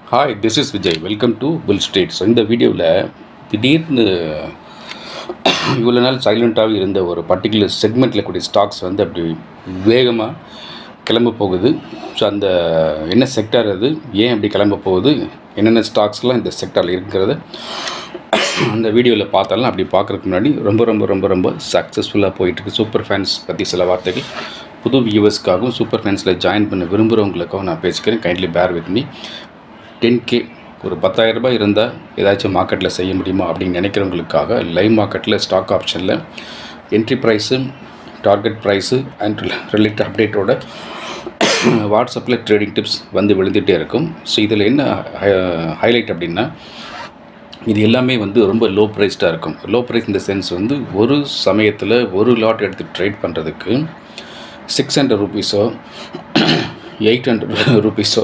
hi this is Vijay welcome to pull street so இந்த வீடியோவில் திடீர்னு இவ்வளோ நாள் சைலண்ட்டாகவே இருந்த ஒரு பர்டிகுலர் செக்மெண்ட்டில் கூடிய ஸ்டாக்ஸ் வந்து அப்படி வேகமாக கிளம்ப போகுது ஸோ அந்த என்ன செக்டார் அது ஏன் அப்படி கிளம்ப போகுது என்னென்ன ஸ்டாக்ஸ்லாம் இந்த செக்டாரில் இருக்கிறது அந்த வீடியோவில் பார்த்தாலும் அப்படி பார்க்குறதுக்கு முன்னாடி ரொம்ப ரொம்ப ரொம்ப ரொம்ப சக்ஸஸ்ஃபுல்லாக போயிட்டுருக்கு சூப்பர் ஃபேன்ஸ் பற்றி சில வார்த்தைகள் புது வியூவர்ஸ்க்காகவும் சூப்பர் ஃபேன்ஸில் ஜாயின் பண்ண விரும்புகிறவங்களுக்காகவும் நான் பேசிக்கிறேன் kindly bear with me ten K ஒரு பத்தாயிரம் ரூபாய் இருந்தால் ஏதாச்சும் மார்க்கெட்டில் செய்ய முடியுமா அப்படின்னு நினைக்கிறவங்களுக்காக லைவ் மார்க்கெட்டில் ஸ்டாக் ஆப்ஷனில் entry price target price and related அப்டேட்டோட வாட்ஸ்அப்பில் ட்ரேடிங் டிப்ஸ் வந்து விழுந்துகிட்டே இருக்கும் ஸோ இதில் என்ன ஹைலைட் அப்படின்னா இது எல்லாமே வந்து ரொம்ப லோ ப்ரைஸ்டாக இருக்கும் லோ ப்ரைஸ் இந்த சென்ஸ் வந்து ஒரு சமயத்தில் ஒரு லாட் எடுத்து ட்ரேட் பண்ணுறதுக்கு சிக்ஸ் ஹண்ட்ரட் ருபீஸோ எயிட் ஹண்ட்ரட் ருபீஸோ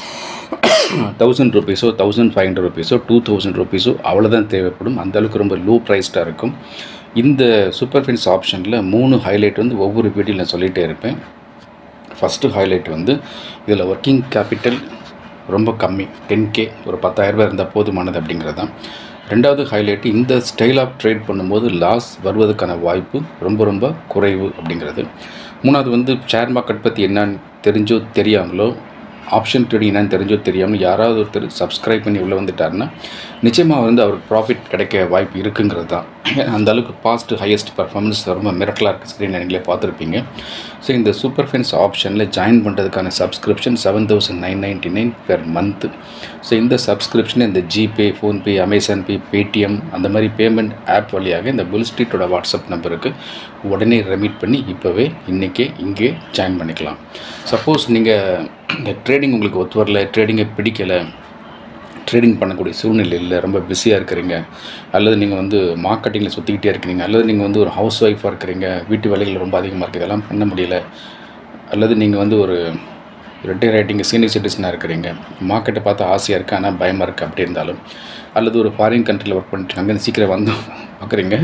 தௌசண்ட் ருபீஸோ தௌசண்ட் ஃபைவ் ஹண்ட்ரட் ருபீஸோ டூ தௌசண்ட் ருபீஸோ அவ்வளோதான் தேவைப்படும் அந்த அளவுக்கு ரொம்ப லோ ப்ரைஸ்டாக இருக்கும் இந்த சூப்பர் ஃபின்ஸ் ஆப்ஷனில் மூணு ஹைலைட் வந்து ஒவ்வொரு வீடியோவில் நான் சொல்லிகிட்டே இருப்பேன் ஃபஸ்ட்டு ஹைலைட் வந்து இதில் ஒர்க்கிங் கேபிட்டல் ரொம்ப கம்மி டென் கே ஒரு பத்தாயிரரூபா இருந்தால் போதுமானது அப்படிங்கிறது தான் ரெண்டாவது ஹைலைட் இந்த ஸ்டைல் ஆஃப் ட்ரேட் பண்ணும்போது லாஸ் வருவதற்கான வாய்ப்பு ரொம்ப ரொம்ப குறைவு அப்படிங்கிறது மூணாவது வந்து ஷேர் மார்க்கெட் பற்றி என்னன்னு தெரிஞ்சோ தெரியாமலோ ஆப்ஷன் ட்ரேடிங் என்னன்னு தெரிஞ்சோ தெரியாமல் யாராவது ஒருத்தர் சப்ஸ்கிரைப் பண்ணி உள்ளே வந்துட்டாருன்னா நிச்சயமாக வந்து அவருக்கு ப்ராஃபிட் கிடைக்க வாய்ப்பு இருக்குங்கிறது தான் அந்த அளவுக்கு பாஸ்ட் ஹையஸ்ட் பர்ஃபார்மன்ஸ் ரொம்ப மிரட்டலாக இருக்குது ஸ்க்ரீன் நீங்களே பார்த்துருப்பீங்க ஸோ இந்த சூப்பர் ஃபென்ஸ் ஆப்ஷனில் ஜாயின் பண்ணுறதுக்கான subscription seven thousand nine ninety nine per month so இந்த சப்ஸ்கிரிப்ஷன் இந்த GPay PhonePe Amazon Pay Paytm அந்த மாதிரி பேமெண்ட் ஆப் வழியாக இந்த புல் ஸ்ட்ரீட்டோட வாட்ஸ்அப் நம்பருக்கு உடனே ரெமிட் பண்ணி இப்போவே இன்றைக்கே இங்கே ஜாயின் பண்ணிக்கலாம் சப்போஸ் நீங்கள் இந்த ட்ரேடிங் உங்களுக்கு ஒத்து வரல ட்ரேடிங்கை பிடிக்கலை ட்ரேடிங் பண்ணக்கூடிய சூழ்நிலை இல்லை ரொம்ப பிஸியாக இருக்கிறீங்க அல்லது நீங்கள் வந்து மார்க்கெட்டிங்கில் சுற்றிக்கிட்டே இருக்கிறீங்க அல்லது நீங்கள் வந்து ஒரு ஹவுஸ் ஒய்ஃபாக இருக்கிறீங்க வீட்டு வேலைகள் ரொம்ப அதிகமாக இருக்குது இதெல்லாம் பண்ண முடியல அல்லது நீங்கள் வந்து ஒரு ரிட்டையர் ஆகிட்டீங்க சீனியர் சிட்டிசனாக இருக்கிறீங்க மார்க்கெட்டை பார்த்து ஆசையாக இருக்குது ஆனால் பயமாக இருக்குது அப்படி இருந்தாலும் அல்லது ஒரு ஃபாரின் கண்ட்ரியில் ஒர்க் பண்ணிட்டு அங்கேருந்து சீக்கிரம் வந்து பார்க்குறீங்க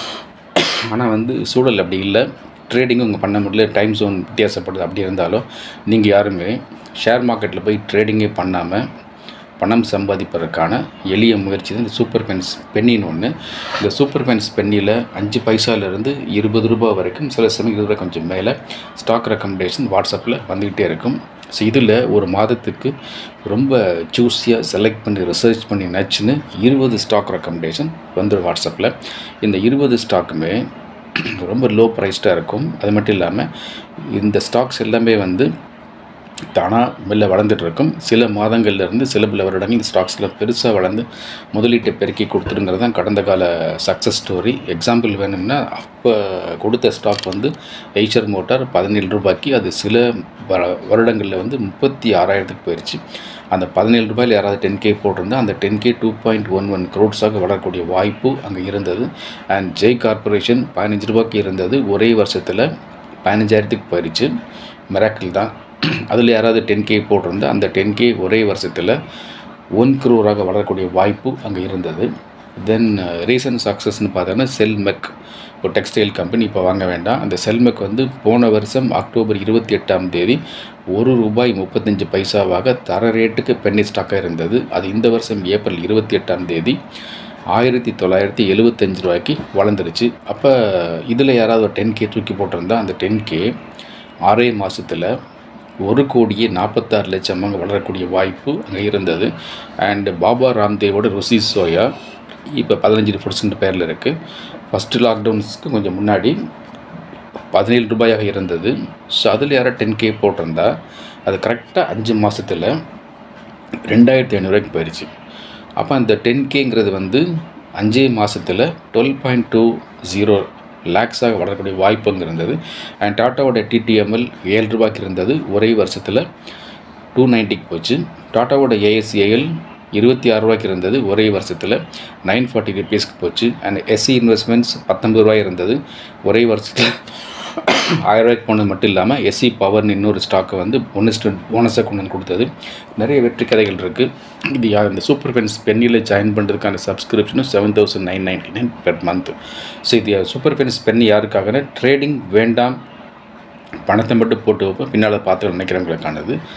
ஆனால் வந்து சூழல் அப்படி இல்லை ட்ரேடிங்கும் இங்கே பண்ண முடியல டைம் ஜோன் வித்தியாசப்படுது அப்படி இருந்தாலும் நீங்கள் யாருமே ஷேர் மார்க்கெட்டில் போய் ட்ரேடிங்கே பண்ணாமல் பணம் சம்பாதிப்பதற்கான எளிய முயற்சி தான் இந்த சூப்பர் பென்ஸ் பென்னின்னு ஒன்று இந்த சூப்பர் பென்ஸ் பென்னியில் அஞ்சு பைசாலேருந்து இருபது ரூபாய் வரைக்கும் சில சமயம் இருபது ரூபாய் கொஞ்சம் மேலே ஸ்டாக் ரெக்கமெண்டேஷன் வாட்ஸ்அப்பில் வந்துக்கிட்டே இருக்கும் ஸோ இதில் ஒரு மாதத்துக்கு ரொம்ப சூஸியாக செலக்ட் பண்ணி ரிசர்ச் பண்ணி நச்சுன்னு இருபது ஸ்டாக் ரெக்கமெண்டேஷன் வந்துடும் வாட்ஸ்அப்பில் இந்த இருபது ஸ்டாக்குமே ரொம்ப லோ ப்ரைஸ்டாக இருக்கும் அது மட்டும் இல்லாமல் இந்த ஸ்டாக்ஸ் எல்லாமே வந்து தானாக மெல்ல வளர்ந்துட்டு இருக்கும் சில மாதங்கள்லேருந்து சில பல வருடங்கள் இந்த ஸ்டாக்ஸ்லாம் பெருசாக வளர்ந்து முதலீட்டை பெருக்கி கொடுத்துருங்கிறது தான் கடந்த கால சக்ஸஸ் ஸ்டோரி எக்ஸாம்பிள் வேணும்னா அப்போ கொடுத்த ஸ்டாக் வந்து எய்ச்சர் மோட்டார் பதினேழு ரூபாய்க்கு அது சில வ வருடங்களில் வந்து முப்பத்தி ஆறாயிரத்துக்கு போயிடுச்சு அந்த பதினேழு ரூபாயில் யாராவது டென் கே போட்டிருந்தா அந்த ten K two point one one க்ரோட்ஸாக வளரக்கூடிய வாய்ப்பு அங்கே இருந்தது அண்ட் ஜெய் கார்பரேஷன் பதினஞ்சு ரூபாய்க்கு இருந்தது ஒரே வருஷத்தில் பதினஞ்சாயிரத்துக்கு போயிடுச்சு மிராக்கிள் தான் அதில் யாராவது டென் கே போட்டிருந்தா அந்த டென் கே ஒரே வருஷத்தில் ஒன் க்ரோராக வளரக்கூடிய வாய்ப்பு அங்கே இருந்தது தென் ரீசன்ட் சக்ஸஸ்னு பார்த்தோன்னா செல்மெக் ஒரு டெக்ஸ்டைல் கம்பெனி இப்போ வாங்க வேண்டாம் அந்த செல்மெக் வந்து போன வருஷம் அக்டோபர் இருபத்தி எட்டாம் தேதி ஒரு ரூபாய் முப்பத்தஞ்சு பைசாவாக தர ரேட்டுக்கு பென்னி ஸ்டாக்காக இருந்தது அது இந்த வருஷம் ஏப்ரல் இருபத்தி எட்டாம் தேதி ஆயிரத்தி தொள்ளாயிரத்தி எழுபத்தஞ்சு ரூபாய்க்கு வளர்ந்துருச்சு அப்போ இதில் யாராவது ஒரு டென் கே தூக்கி போட்டிருந்தா அந்த டென் கே ஆறே மாதத்தில் ஒரு கோடியே நாற்பத்தாறு லட்சம் அங்கே வளரக்கூடிய வாய்ப்பு அங்கே இருந்தது அண்டு பாபா ராம்தேவோட ருசி சோயா இப்போ பதினஞ்சு பர்சன்ட் பேரில் இருக்குது ஃபஸ்ட்டு லாக்டவுன்ஸ்க்கு கொஞ்சம் முன்னாடி பதினேழு ரூபாயாக இருந்தது ஸோ அதில் யாராவது டென் கே போட்டிருந்தா அது கரெக்டாக அஞ்சு மாதத்தில் ரெண்டாயிரத்தி ஐநூறுரூவாய்க்கு போயிடுச்சு அப்போ அந்த டென் கேங்கிறது வந்து அஞ்சே மாதத்தில் டுவெல் பாயிண்ட் டூ ஜீரோ லேக்ஸாக வளரக்கூடிய வாய்ப்பு அங்கே இருந்தது அண்ட் டாட்டாவோட டிடிஎம்எல் ஏழு ரூபாய்க்கு இருந்தது ஒரே வருஷத்தில் டூ நைன்ட்டிக்கு போச்சு டாட்டாவோட ஏஎஸ்ஏஎல் இருபத்தி ஆறு ரூபாய்க்கு இருந்தது ஒரே வருஷத்தில் நைன் ஃபார்ட்டி ருபீஸ்க்கு போச்சு அண்ட் எஸ்சி இன்வெஸ்ட்மெண்ட்ஸ் பத்தொம்பது ரூபாய் இருந்தது ஒரே வருஷத்தில் ஆயிரம் ரூபாய்க்கு போனது மட்டும் இல்லாமல் எஸ்சி பவர்னு இன்னொரு ஸ்டாக்கை வந்து போனஸ் போனஸாக கொண்டு வந்து கொடுத்தது நிறைய வெற்றி கதைகள் இருக்குது இது யார் இந்த சூப்பர் ஃபென்ஸ் பென்னியில் ஜாயின் பண்ணுறதுக்கான சப்ஸ்கிரிப்ஷனும் seven thousand nine ninety nine per month so இது சூப்பர் ஃபென்ஸ் பென் யாருக்காகனா ட்ரேடிங் வேண்டாம் பணத்தை மட்டும் போட்டு வைப்போம் பின்னால் பார்த்து நினைக்கிறவங்களுக்கானது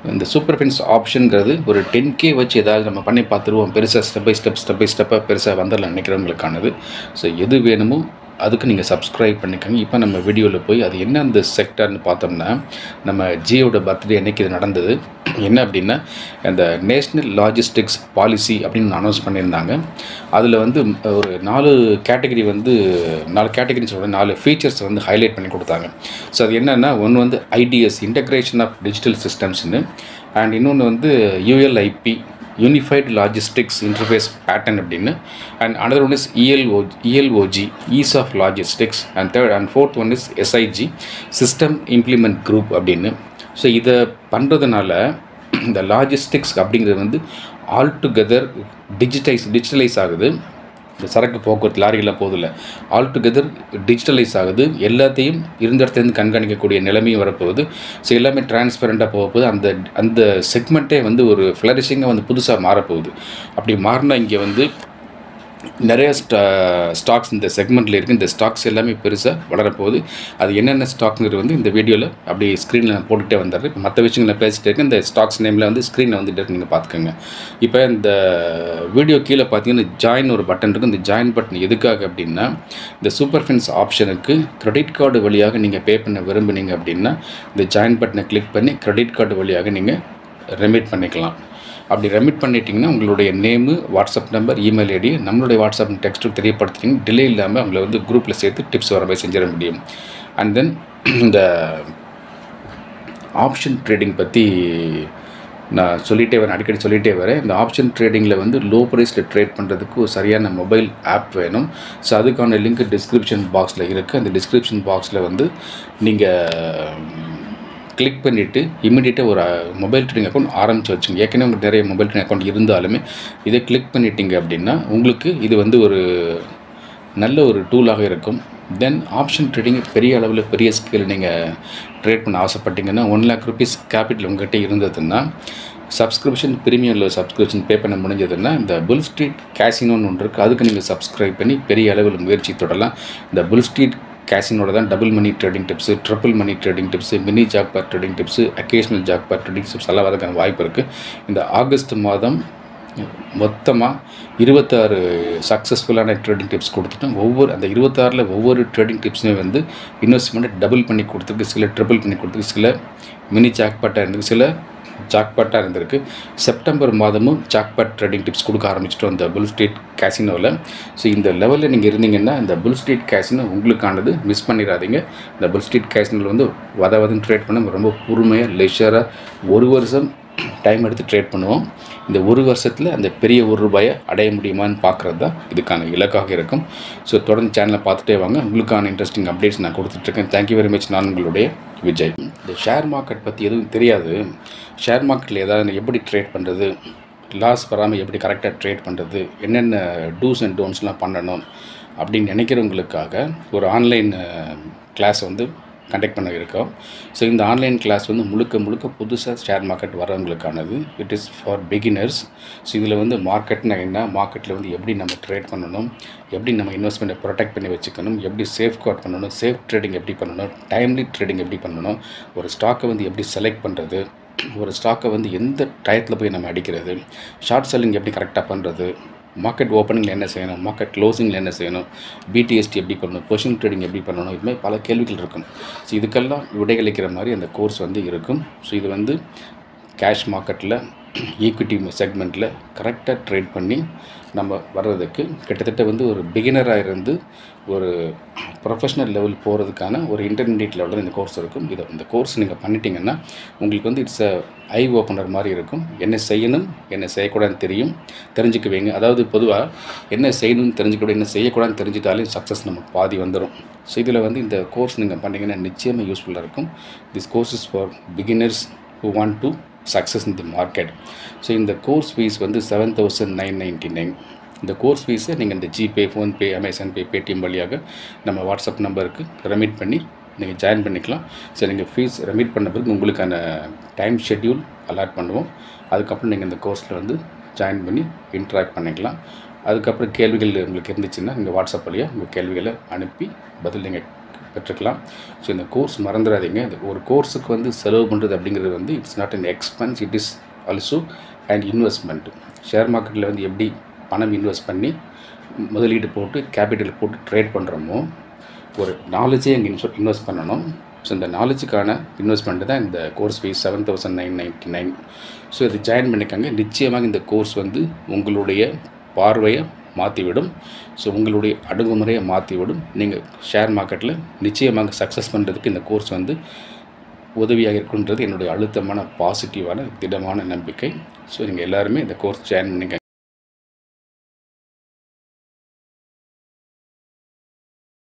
இந்த சூப்பர் ஃபின்ஸ் ஆப்ஷனுங்கிறது ஒரு டென் கே வச்சு ஏதாவது நம்ம பண்ணி பார்த்துருவோம் பெருசாக step by step step by ஸ்டெப்பாக பெருசாக வந்துடலாம் நினைக்கிறவங்களுக்கானது ஸோ எது வேணுமோ அதுக்கு நீங்கள் சப்ஸ்கிரைப் பண்ணிக்கோங்க இப்போ நம்ம வீடியோவில் போய் அது என்ன அந்த செக்டர்னு பார்த்தோம்னா நம்ம ஜியோட பர்த்டே அன்னைக்கு இது நடந்தது என்ன அப்படின்னா அந்த நேஷ்னல் லாஜிஸ்டிக்ஸ் பாலிசி அப்படின்னு அனௌன்ஸ் பண்ணியிருந்தாங்க அதில் வந்து ஒரு நாலு கேட்டகரி வந்து நாலு கேட்டகரி சொல்கிறேன் நாலு ஃபீச்சர்ஸ் வந்து ஹைலைட் பண்ணி கொடுத்தாங்க ஸோ அது என்னென்னா ஒன்று வந்து ஐடிஎஸ் இன்டகிரேஷன் ஆஃப் டிஜிட்டல் சிஸ்டம்ஸ்னு அண்ட் இன்னொன்று வந்து ULIP unified logistics interface pattern அப்படின்னு and another one is ELO ELOG ease of logistics and third and fourth one is SIG system implement group அப்படின்னு ஸோ இதை பண்ணுறதுனால இந்த லாஜிஸ்டிக்ஸ் அப்படிங்கிறது வந்து ஆல் டுகெதர் டிஜிட்டைஸ் டிஜிட்டலைஸ் ஆகுது இந்த சரக்கு போக்குவரத்து லாரிகளாக போதில்ல ஆல் டுகெதர் டிஜிட்டலைஸ் ஆகுது எல்லாத்தையும் இருந்த இடத்துலேருந்து கண்காணிக்கக்கூடிய நிலைமையும் வரப்போகுது ஸோ எல்லாமே டிரான்ஸ்பரண்ட்டாக போக போகுது அந்த அந்த செக்மெண்ட்டே வந்து ஒரு ஃப்ளரிஷிங்காக வந்து புதுசாக மாறப்போகுது அப்படி மாறினா இங்கே வந்து நிறைய ஸ்டா ஸ்டாக்ஸ் இந்த செக்மெண்ட்டில் இருக்குது இந்த ஸ்டாக்ஸ் எல்லாமே பெருசாக வளரப்போகுது அது என்னென்ன ஸ்டாக்ங்கிறது வந்து இந்த வீடியோவில் அப்படி ஸ்க்ரீனில் நான் போட்டுகிட்டே வந்தார் இப்போ மற்ற விஷயங்கள் நான் பேசிகிட்டு இருக்கேன் இந்த ஸ்டாக்ஸ் நேமில் வந்து ஸ்க்ரீனில் வந்துட்டு இருக்கு நீங்கள் பார்த்துக்கோங்க இப்போ இந்த வீடியோ கீழே பார்த்தீங்கன்னா ஜாயின் ஒரு பட்டன் இருக்குது இந்த ஜாயின் பட்டன் எதுக்காக அப்படின்னா இந்த சூப்பர் ஃபின்ஸ் ஆப்ஷனுக்கு கிரெடிட் கார்டு வழியாக நீங்கள் பே பண்ண விரும்புனீங்க அப்படின்னா இந்த ஜாயின் பட்டனை கிளிக் பண்ணி கிரெடிட் கார்டு வழியாக நீங்கள் ரெமிட் பண்ணிக்கலாம் அப்படி ரெமிட் பண்ணிட்டீங்கன்னா உங்களுடைய name WhatsApp number email ID நம்மளுடைய வாட்ஸ்அப் டெக்ஸ்ட்டு தெரியப்படுத்திட்டீங்க டிலே இல்லாமல் அவங்கள வந்து குரூப்பில் சேர்த்து டிப்ஸ் வர மாதிரி செஞ்சிட முடியும் அண்ட் தென் இந்த ஆப்ஷன் ட்ரேடிங் பற்றி நான் சொல்லிகிட்டே வரேன் அடிக்கடி சொல்லிகிட்டே வரேன் இந்த ஆப்ஷன் ட்ரேடிங்கில் வந்து லோ ப்ரைஸில் ட்ரேட் பண்ணுறதுக்கு ஒரு சரியான மொபைல் ஆப் வேணும் ஸோ அதுக்கான லிங்க் டிஸ்கிரிப்ஷன் பாக்ஸில் இருக்குது அந்த டிஸ்கிரிப்ஷன் பாக்ஸில் வந்து நீங்கள் கிளிக் பண்ணிவிட்டு இமீடியட்டாக ஒரு மொபைல் ட்ரேடிங் அக்கௌண்ட் ஆரம்பித்து வச்சுங்க ஏற்கனவே உங்களுக்கு நிறைய மொபைல் ட்ரேடிங் அக்கௌண்ட் இருந்தாலுமே இதை கிளிக் பண்ணிட்டீங்க அப்படின்னா உங்களுக்கு இது வந்து ஒரு நல்ல ஒரு டூலாக இருக்கும் தென் ஆப்ஷன் ட்ரேடிங் பெரிய அளவில் பெரிய ஸ்கேல் நீங்கள் ட்ரேட் பண்ண ஆசைப்பட்டீங்கன்னா ஒன் லேக் ருபீஸ் கேபிட்டல் உங்கள்கிட்ட இருந்ததுன்னா சப்ஸ்கிரிப்ஷன் ப்ரீமியமில் சப்ஸ்கிரிப்ஷன் பே பண்ண முடிஞ்சதுன்னா இந்த புல் ஸ்ட்ரீட் கேசினோன்னு ஒன்று இருக்குது அதுக்கு நீங்கள் சப்ஸ்கிரைப் பண்ணி பெரிய அளவில் முயற்சி தொடரலாம் இந்த புல் ஸ்ட்ரீட் கேசினோட தான் double money trading tips triple money trading tips mini jackpot trading tips occasional jackpot trading tips எல்லாம் வரதுக்கான வாய்ப்பு இருக்குது இந்த ஆகஸ்ட் மாதம் மொத்தமாக இருபத்தாறு சக்ஸஸ்ஃபுல்லான ட்ரேடிங் டிப்ஸ் கொடுத்துட்டோம் ஒவ்வொரு அந்த இருபத்தாறில் ஒவ்வொரு ட்ரேடிங் டிப்ஸுமே வந்து இன்வெஸ்ட்மெண்ட்டை டபுள் பண்ணி கொடுத்துருக்கு சில ட்ரிபிள் பண்ணி கொடுத்துருக்கு சில மினி ஜாக்பாட்டாக இருந்திருக்கு சில ஜாக்பாட்டாக இருந்திருக்கு செப்டம்பர் மாதமும் ஜாக்பாட் ட்ரேடிங் டிப்ஸ் கொடுக்க ஆரம்பிச்சிட்டோம் இந்த புல் ஸ்ட்ரீட் கேசினோவில் ஸோ இந்த லெவலில் நீங்கள் இருந்தீங்கன்னா இந்த புல் ஸ்ட்ரீட் கேசினோ உங்களுக்கானது மிஸ் பண்ணிடாதீங்க இந்த புல் ஸ்ட்ரீட் கேசினோவில் வந்து வத வதன்னு ட்ரேட் பண்ண ரொம்ப பொறுமையாக லெஷராக ஒரு வருஷம் டைம் எடுத்து ட்ரேட் பண்ணுவோம் இந்த ஒரு வருஷத்தில் அந்த பெரிய ஒரு ரூபாயை அடைய முடியுமான்னு பார்க்குறது தான் இதுக்கான இலக்காக இருக்கும் ஸோ தொடர்ந்து சேனலை பார்த்துட்டே வாங்க உங்களுக்கான இன்ட்ரெஸ்டிங் அப்டேட்ஸ் நான் கொடுத்துட்ருக்கேன் தேங்க்யூ வெரி மச் நான் உங்களுடைய விஜய் இந்த ஷேர் மார்க்கெட் பற்றி எதுவும் தெரியாது ஷேர் மார்க்கெட்டில் ஏதாவது எப்படி ட்ரேட் பண்ணுறது லாஸ் வராமல் எப்படி கரெக்டாக ட்ரேட் பண்ணுறது என்னென்ன டூஸ் அண்ட் டோன்ஸ்லாம் பண்ணணும் அப்படின்னு நினைக்கிறவங்களுக்காக ஒரு ஆன்லைன் கிளாஸ் வந்து கண்டக்ட் பண்ண இருக்கோம் ஸோ இந்த ஆன்லைன் கிளாஸ் வந்து முழுக்க முழுக்க புதுசாக ஷேர் மார்க்கெட் வரவங்களுக்கானது it is for beginners so இதில் வந்து மார்க்கெட்னா என்ன மார்க்கெட்டில் வந்து எப்படி நம்ம ட்ரேட் பண்ணணும் எப்படி நம்ம இன்வெஸ்ட்மெண்ட்டை ப்ரொடெக்ட் பண்ணி வச்சுக்கணும் எப்படி சேஃப் கார்ட் பண்ணணும் சேஃப் ட்ரேடிங் எப்படி பண்ணணும் டைம்லி ட்ரேடிங் எப்படி பண்ணணும் ஒரு ஸ்டாக்கை வந்து எப்படி செலக்ட் பண்ணுறது ஒரு ஸ்டாக்கை வந்து எந்த டயத்தில் போய் நம்ம அடிக்கிறது ஷார்ட் செல்லிங் எப்படி கரெக்டாக பண்ணுறது மார்க்கெட் ஓப்பனிங்கில் என்ன செய்யணும் மார்க்கெட் க்ளோசிங்கில் என்ன செய்யணும் பிடிஎஸ்டி எப்படி பண்ணணும் பொசிஷன் ட்ரேடிங் எப்படி பண்ணணும் இது மாதிரி பல கேள்விகள் இருக்கும் ஸோ இதுக்கெல்லாம் விடையளிக்கிற மாதிரி அந்த கோர்ஸ் வந்து இருக்கும் ஸோ இது வந்து கேஷ் மார்க்கெட்டில் ஈக்விட்டி செக்மெண்ட்டில் கரெக்டாக ட்ரேட் பண்ணி நம்ம வர்றதுக்கு கிட்டத்தட்ட வந்து ஒரு பிகினராக இருந்து ஒரு ப்ரொஃபஷ்னல் லெவல் போகிறதுக்கான ஒரு இன்டர்மீடியட் லெவலில் இந்த கோர்ஸ் இருக்கும் இதை இந்த கோர்ஸ் நீங்கள் பண்ணிட்டீங்கன்னா உங்களுக்கு வந்து இட்ஸ் அ ஐ ஓப்பனர் மாதிரி இருக்கும் என்ன செய்யணும் என்ன செய்யக்கூடாதுன்னு தெரியும் தெரிஞ்சுக்குவீங்க அதாவது பொதுவாக என்ன செய்யணும்னு தெரிஞ்சுக்கூட என்ன செய்யக்கூடாதுன்னு தெரிஞ்சிட்டாலே சக்ஸஸ் நமக்கு பாதி வந்துடும் ஸோ இதில் வந்து இந்த கோர்ஸ் நீங்கள் பண்ணிங்கன்னா நிச்சயமாக யூஸ்ஃபுல்லாக இருக்கும் this course is for beginners who want to success in the market so இந்த கோர்ஸ் ஃபீஸ் வந்து seven thousand nine ninety nine இந்த கோர்ஸ் ஃபீஸை நீங்கள் இந்த GPay PhonePe Amazon Pay Paytm வழியாக நம்ம வாட்ஸ்அப் நம்பருக்கு ரெமிட் பண்ணி நீங்கள் ஜாயின் பண்ணிக்கலாம் ஸோ நீங்கள் ஃபீஸ் ரெமிட் பண்ண பிறகு உங்களுக்கான டைம் ஷெட்யூல் அலாட் பண்ணுவோம் அதுக்கப்புறம் நீங்கள் இந்த கோர்ஸில் வந்து ஜாயின் பண்ணி இன்ட்ராக்ட் பண்ணிக்கலாம் அதுக்கப்புறம் கேள்விகள் உங்களுக்கு இருந்துச்சுன்னா நீங்கள் வாட்ஸ்அப் வழியாக உங்கள் கேள்விகளை அனுப்பி பதில் நீங்கள் பெற்றுக்கலாம் ஸோ இந்த கோர்ஸ் மறந்துடாதீங்க இந்த ஒரு கோர்ஸுக்கு வந்து செலவு பண்ணுறது அப்படிங்கிறது வந்து it's not an expense it is also and investment share மார்க்கெட்டில் வந்து எப்படி பணம் இன்வெஸ்ட் பண்ணி முதலீடு போட்டு கேபிட்டல் போட்டு ட்ரேட் பண்ணுறோமோ ஒரு நாலேஜே அங்கே இன்வெஸ்ட் இன்வெஸ்ட் பண்ணணும் ஸோ இந்த நாலேஜுக்கான இன்வெஸ்ட்மெண்ட்டு தான் இந்த course fees seven thousand nine ninety nine so இது ஜாயின் பண்ணிக்கோங்க நிச்சயமாக இந்த கோர்ஸ் வந்து உங்களுடைய பார்வையை மாற்றிவிடும் ஸோ உங்களுடைய அணுகுமுறையை மாற்றிவிடும் நீங்கள் ஷேர் மார்க்கெட்டில் நிச்சயமாக சக்ஸஸ் பண்ணுறதுக்கு இந்த கோர்ஸ் வந்து உதவியாக இருக்குன்றது என்னுடைய அழுத்தமான பாசிட்டிவான திடமான நம்பிக்கை ஸோ நீங்கள் எல்லாருமே இந்த கோர்ஸ் ஜாயின் பண்ணிக்க